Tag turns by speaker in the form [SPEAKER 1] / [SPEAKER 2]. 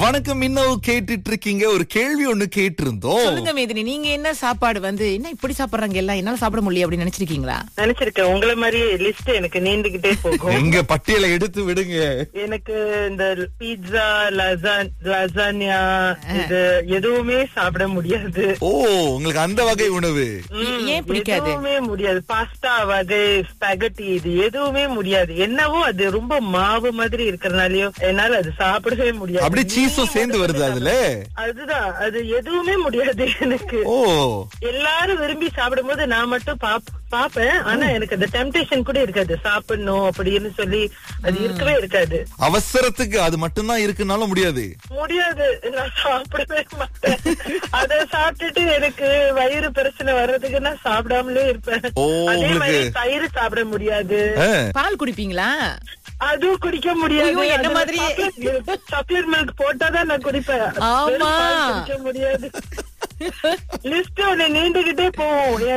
[SPEAKER 1] வணக்கம் இன்னும் கேட்டுட்டு இருக்கீங்க ஒரு கேள்வி ஒண்ணு கேட்டிருந்தோம்
[SPEAKER 2] சொல்லுங்க மேதினி நீங்க என்ன சாப்பாடு வந்து என்ன இப்படி சாப்பிடுறாங்க எல்லாம் என்னால சாப்பிட முடியல அப்படின்னு நினைச்சிருக்கீங்களா
[SPEAKER 3] நினைச்சிருக்கேன் உங்களை மாதிரி லிஸ்ட் எனக்கு நீண்டுகிட்டே போகும்
[SPEAKER 1] எங்க பட்டியலை எடுத்து விடுங்க
[SPEAKER 3] எனக்கு இந்த பீட்சா லசானியா இது எதுவுமே சாப்பிட முடியாது
[SPEAKER 1] ஓ உங்களுக்கு அந்த வகை உணவு
[SPEAKER 3] ம்,
[SPEAKER 2] ஏன் பிடிக்காது?
[SPEAKER 3] எதுவுமே முடியாது பாஸ்தா வகை ஸ்பெகட்டி இது எதுவுமே முடியாது என்னவோ அது ரொம்ப மாவு மாதிரி இருக்கறனாலயோ என்னால அது சாப்பிடவே முடியாது
[SPEAKER 1] அப்படியே சீஸும் சேர்ந்து வருது அதுல
[SPEAKER 3] அதுதான் அது எதுவுமே முடியாது எனக்கு
[SPEAKER 1] ஓ
[SPEAKER 3] எல்லாரும் விரும்பி சாப்பிடும்போது நான் மட்டும் பாப்- பாப்பேன் ஆனா எனக்கு அந்த டெம்டேஷன் கூட இருக்காது சாப்பிடணும் அப்படின்னு சொல்லி அது இருக்கவே இருக்காது
[SPEAKER 1] அவசரத்துக்கு அது மட்டும்தான் இருக்குனாலும் முடியாது
[SPEAKER 3] முடியாது நான் சாப்பிடவே மாட்டேன் அத சாப்பிட்டுட்டு எனக்கு வயிறு பிரச்சனை வர்றதுக்கு நான் சாப்பிடாமலே இருப்பேன்
[SPEAKER 1] ஓ,
[SPEAKER 3] அதே மாதிரி
[SPEAKER 1] உங்களுக்கு-
[SPEAKER 3] தயிர் சாப்பிட முடியாது
[SPEAKER 1] ஆ.
[SPEAKER 2] பால் குடிப்பீங்களா
[SPEAKER 3] அதுவும் குடிக்க முடியாது
[SPEAKER 2] ஐயோ, என்ன
[SPEAKER 3] அதுல
[SPEAKER 2] மாதிரி?
[SPEAKER 3] chocolate- chocolate milk போட்டாதான் நான் குடிப்பேன்
[SPEAKER 2] ஆமா.
[SPEAKER 3] வெறும் பால் குடிக்க முடியாது லிஸ்ட் ஒண்ணு நீண்டுகிட்டே போகும்